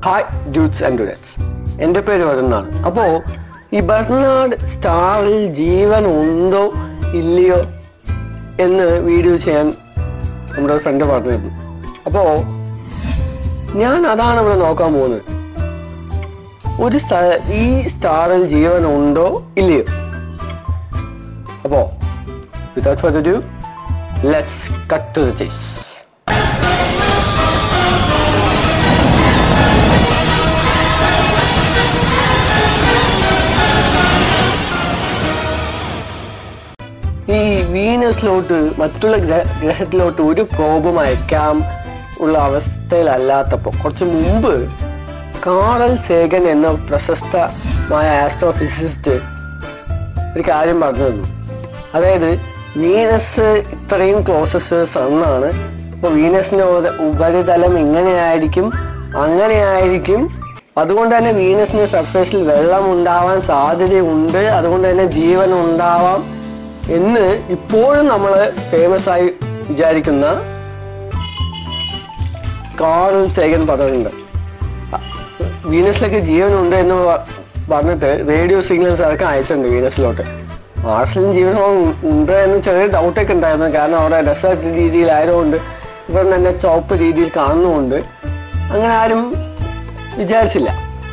hi ഡ്യൂട്ട്സ് and ഡുഡറ്റ്സ് എൻ്റെ പേര് വരുന്നാണ് അപ്പോൾ ഈ ബെർണാഡ് സ്റ്റാറിൽ ജീവൻ ഉണ്ടോ ഇല്ലയോ എന്ന് വീഡിയോ ചെയ്യാൻ നമ്മുടെ ഒരു ഫ്രണ്ട് പറഞ്ഞിരുന്നു അപ്പോൾ ഞാൻ അതാണ് ഇവിടെ നോക്കാൻ പോകുന്നത് ഒരു സ്ഥ- ഈ സ്റ്റാറിൽ ജീവൻ ഉണ്ടോ ഇല്ലയോ അപ്പോൾ without further do let's cut to the chase ഈ വീനസിലോട്ട് മറ്റുള്ള ഗ്രഹ ഗ്രഹത്തിലോട്ട് ഒരു പ്രോബും അയക്കാം ഉള്ള അവസ്ഥയിലല്ലാത്തപ്പോൾ കുറച്ച് മുമ്പ് കാറൽ സേഗൻ എന്ന പ്രശസ്തമായ ആസ്ട്രോഫിസിസ്റ്റ് ഒരു കാര്യം പറഞ്ഞു തന്നു അതായത് വീനസ് ഇത്രയും ക്ലോസസ് സണ്ണാണ് അപ്പോൾ വീനസിന്റെ ഉപ- ഉപരിതലം ഇങ്ങനെയായിരിക്കും അങ്ങനെയായിരിക്കും അതുകൊണ്ട് തന്നെ വീനസിന്റെ സർഫേസിൽ വെള്ളം ഉണ്ടാവാൻ സാധ്യതയുണ്ട് അതുകൊണ്ട് തന്നെ ജീവൻ ഉണ്ടാവാം എന്ന് ഇപ്പോഴും നമ്മൾ ഫേമസ് ആയി വിചാരിക്കുന്ന കാറൽ സേഗൻ പറഞ്ഞിട്ടുണ്ട് വീനസിലൊക്കെ ജീവനുണ്ട് എന്ന് പ- പറഞ്ഞിട്ട് റേഡിയോ സിഗ്നൽസ് അതൊക്കെ അയച്ചിട്ടുണ്ട് വീനസിലോട്ട് മാർസിലും ജീവൻ ഉണ്ട് എന്ന് ചെറിയ ഡൗട്ടൊക്കെ ഉണ്ടായിരുന്നു കാരണം അവിടെ ഡെസേർട്ട് രീതിയിലായതുകൊണ്ട് ഇവർ തന്നെ ചോപ്പ് രീതിയിൽ കാണുന്നുമുണ്ട് അങ്ങനെ ആരും വിചാരിച്ചില്ല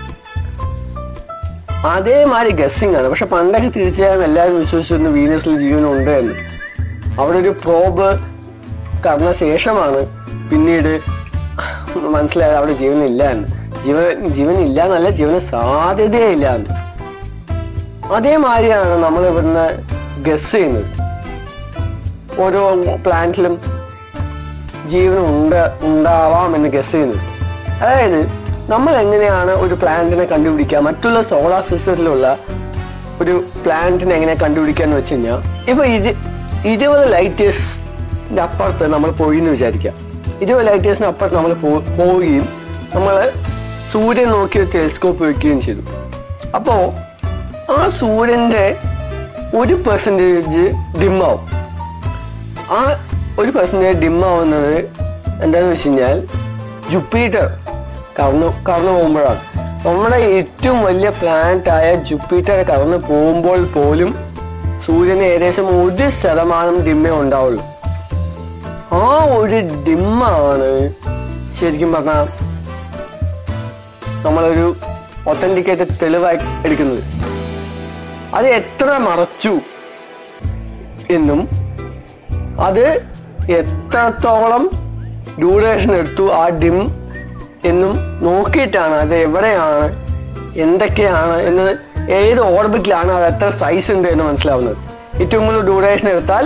അതേമാതിരി ഗസ്സിംഗ് ആണ് പക്ഷെ പണ്ടൊക്കെ തീർച്ചയായും എല്ലാവരും വിശ്വസിച്ചിരുന്നു വീനസിൽ ജീവനുണ്ട് എന്ന് അവിടെ ഒരു പ്രോബ് കടന്ന ശേഷമാണ് പിന്നീട് മനസ്സിലായത് അവിടെ ജീവനില്ല എന്ന് ജീവൻ ജീവനില്ല എന്നല്ല ജീവന് സാധ്യതയില്ല എന്ന് അതേമാതിരിയാണ് നമ്മൾ ഇവിടുന്ന് ഗസ് ചെയ്യുന്നത് ഓരോ പ്ലാന്റിലും ജീവൻ ഉണ്ട് ഉണ്ടാവാം എന്ന് ഗസ് ചെയ്യുന്നത് അതായത് നമ്മൾ എങ്ങനെയാണ് ഒരു പ്ലാന്റിനെ കണ്ടുപിടിക്കുക മറ്റുള്ള സോളാർ സിസ്റ്റത്തിലുള്ള ഒരു പ്ലാന്റിനെ എങ്ങനെ കണ്ടുപിടിക്കുക എന്ന് വെച്ച് കഴിഞ്ഞാൽ ഇപ്പൊ ഇരു ഇരുപത് ലൈറ്റേഴ്സിന്റെ അപ്പുറത്ത് നമ്മൾ പോയി എന്ന് വിചാരിക്കുക ഇരുപത് ലൈറ്റേഴ്സിന് അപ്പുറത്ത് നമ്മൾ പോ- പോവുകയും നമ്മൾ സൂര്യൻ നോക്കി ഒരു ടെലിസ്കോപ്പ് വെക്കുകയും ചെയ്തു അപ്പോൾ ആ സൂര്യന്റെ ഒരു പെർസെൻറ്റേജ് ഡിമ്മാവും ആ ഒരു പെർസെൻറ്റേജ് ഡിം ആവുന്നത് എന്താണെന്ന് വെച്ച് കഴിഞ്ഞാൽ ജുപ്പിറ്റർ കടന്നു കടന്നു പോകുമ്പോഴാണ് നമ്മുടെ ഏറ്റവും വലിയ പ്ലാനറ്റ് ആയ ജുപ്പിറ്റർ കടന്നു പോകുമ്പോൾ പോലും സൂര്യന് ഏകദേശം ഒരു ശതമാനം ഡിമ്മേ ഉണ്ടാവുള്ളൂ ആ ഒരു ഡിമ്മാണ് ശരിക്കും പറഞ്ഞാൽ നമ്മളൊരു ഒത്തൻറ്റിക്കേറ്റഡ് തെളിവായി എടുക്കുന്നത് അത് എത്ര മറച്ചു എന്നും അത് എത്രത്തോളം ഡ്യൂറേഷൻ എടുത്തു ആ ഡിം എന്നും നോക്കിയിട്ടാണ് അത് എവിടെയാണ് എന്തൊക്കെയാണ് എന്ന് ഏത് ഓർബിറ്റിലാണ് അത് എത്ര സൈസ് ഉണ്ട് എന്ന് മനസ്സിലാവുന്നത് ഏറ്റവും കൂടുതൽ ഡ്യൂറേഷൻ എടുത്താൽ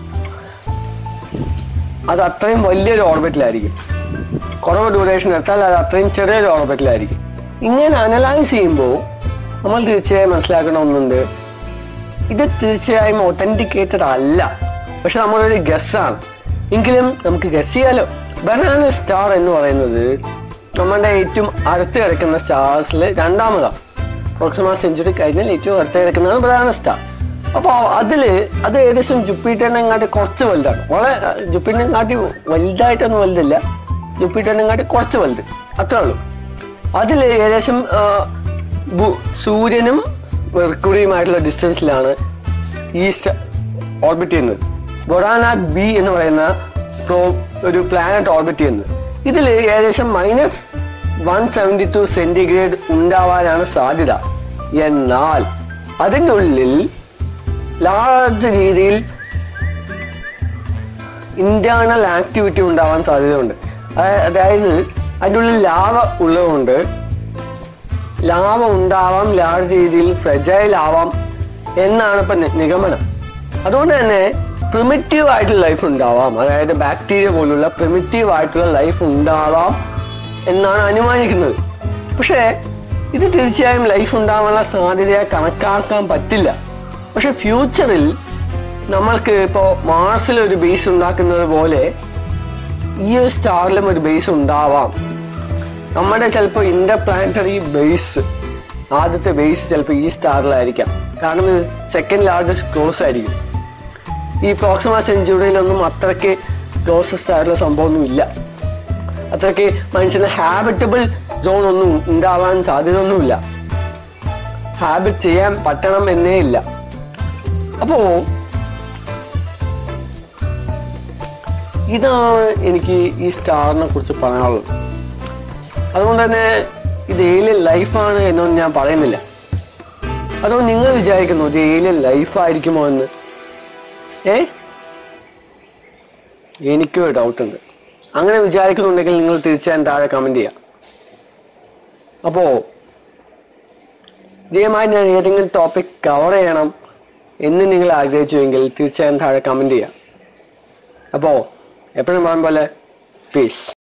അത് അത്രയും വലിയൊരു ഓർബിറ്റിലായിരിക്കും കുറവ് ഡ്യൂറേഷൻ എടുത്താൽ അത് അത്രയും ചെറിയൊരു ഓർബിറ്റിലായിരിക്കും ഇങ്ങനെ അനലൈസ് ചെയ്യുമ്പോൾ നമ്മൾ തീർച്ചയായും മനസ്സിലാക്കേണ്ട ഒന്നുണ്ട് ഇത് തീർച്ചയായും ഒത്തന്റിക്കേറ്റഡ് അല്ല പക്ഷെ നമ്മളൊരു ഗസ്സാണ് എങ്കിലും നമുക്ക് ഗസ് ചെയ്യാലോ ബനാന സ്റ്റാർ എന്ന് പറയുന്നത് നമ്മുടെ ഏറ്റവും അടുത്ത് കിടക്കുന്ന സ്റ്റാർസിൽ രണ്ടാമതാണ് പ്രോക്സിമ സെഞ്ചുറി കഴിഞ്ഞാൽ ഏറ്റവും അടുത്ത് കിടക്കുന്നതാണ് ബനാന സ്റ്റാർ അപ്പോൾ അതിൽ അത് ഏകദേശം ജുപ്പിറ്ററിനെ കാട്ടി കുറച്ച് വലുതാണ് വളരെ ജുപ്പിറ്ററിനെ കാട്ടി വലുതായിട്ടൊന്നും വലുതില്ല ജുപ്പിറ്ററിനെ കാട്ടി കുറച്ച് വലുത് അത്രേ ഉള്ളൂ അതിൽ ഏകദേശം ആ, ഭൂ- സൂര്യനും മെർക്കുറിയുമായിട്ടുള്ള ഡിസ്റ്റൻസിലാണ് ഈ ഓർബിറ്റ് ചെയ്യുന്നത് ബൊറാനാഥ് ബി എന്ന് പറയുന്ന പ്രോ ഒരു പ്ലാനറ്റ് ഓർബിറ്റ് ചെയ്യുന്നത് ഇതിൽ ഏകദേശം minus one seventy two centigrade ഉണ്ടാവാനാണ് സാധ്യത എന്നാൽ അതിൻ്റെ ഉള്ളിൽ ലാർജ് രീതിയിൽ ഇന്റേണൽ ആക്ടിവിറ്റി ഉണ്ടാവാൻ സാധ്യതയുണ്ട് അതായ- അതായത് അതിൻ്റെ ഉള്ളിൽ ലാവ ഉള്ളതുകൊണ്ട് ലാഭം ഉണ്ടാവാം ലാർജ് രീതിയിൽ ഫ്രജൈൽ ആവാം എന്നാണ് ഇപ്പൊ നി- നിഗമനം അതുകൊണ്ട് തന്നെ പ്രിമിറ്റീവ് ആയിട്ടുള്ള ലൈഫ് ഉണ്ടാവാം അതായത് ബാക്ടീരിയ പോലുള്ള പ്രിമിറ്റീവ് ആയിട്ടുള്ള ലൈഫ് ഉണ്ടാവാം എന്നാണ് അനുമാനിക്കുന്നത് പക്ഷേ ഇത് തീർച്ചയായും ലൈഫ് ഉണ്ടാവാനുള്ള സാധ്യതയെ കണക്കാക്കാൻ പറ്റില്ല പക്ഷെ ഫ്യൂച്ചറിൽ നമ്മൾക്ക് ഇപ്പോൾ മാർസിൽ ഒരു ബേസ് ഉണ്ടാക്കുന്നത് പോലെ ഈ ഒരു സ്റ്റാറിലും ഒരു ബേസ് ഉണ്ടാവാം നമ്മുടെ ചിലപ്പോൾ ഇന്റർ പ്ലാനറ്ററി ബേസ് ആദ്യത്തെ ബേസ് ചിലപ്പോൾ ഈ സ്റ്റാറിലായിരിക്കാം കാരണം ഇത് സെക്കൻഡ് ലാർജസ്റ്റ് ക്ലോസ് ആയിരിക്കും ഈ പ്രോക്സിമ സെഞ്ചുറിയിലൊന്നും അത്രയ്ക്ക് ക്ലോസസ്റ്റ് ആയിട്ടുള്ള സംഭവമൊന്നും ഇല്ല അത്രയ്ക്ക് മനുഷ്യന് ഹാബിറ്റബിൾ സോൺ ഒന്നും ഉണ്ടാവാൻ സാധ്യതയൊന്നുമില്ല ഹാബിറ്റ് ചെയ്യാൻ പറ്റണം എന്നേ ഇല്ല അപ്പോ ഇതാണ് എനിക്ക് ഈ സ്റ്റാറിനെ കുറിച്ച് പറയാനുള്ളത് അതുകൊണ്ട് തന്നെ ഇത് ഏലിയൻ ലൈഫാണ് എന്നൊന്നും ഞാൻ പറയുന്നില്ല അതുകൊണ്ട് നിങ്ങൾ വിചാരിക്കുന്നു ഇത് ഏലിയൻ ലൈഫായിരിക്കുമോ എന്ന് ഏ എനിക്കും ഒരു ഡൗട്ട് ഉണ്ട് അങ്ങനെ വിചാരിക്കുന്നുണ്ടെങ്കിൽ നിങ്ങൾ തീർച്ചയായും താഴെ കമന്റ് ചെയ്യാം അപ്പോ ഇതേമായി ഞാൻ ഏതെങ്കിലും ടോപ്പിക് കവർ ചെയ്യണം എന്ന് നിങ്ങൾ ആഗ്രഹിച്ചുവെങ്കിൽ തീർച്ചയായും താഴെ കമന്റ് ചെയ്യാം അപ്പോ എപ്പോഴും പറയാൻ പോലെ പീസ്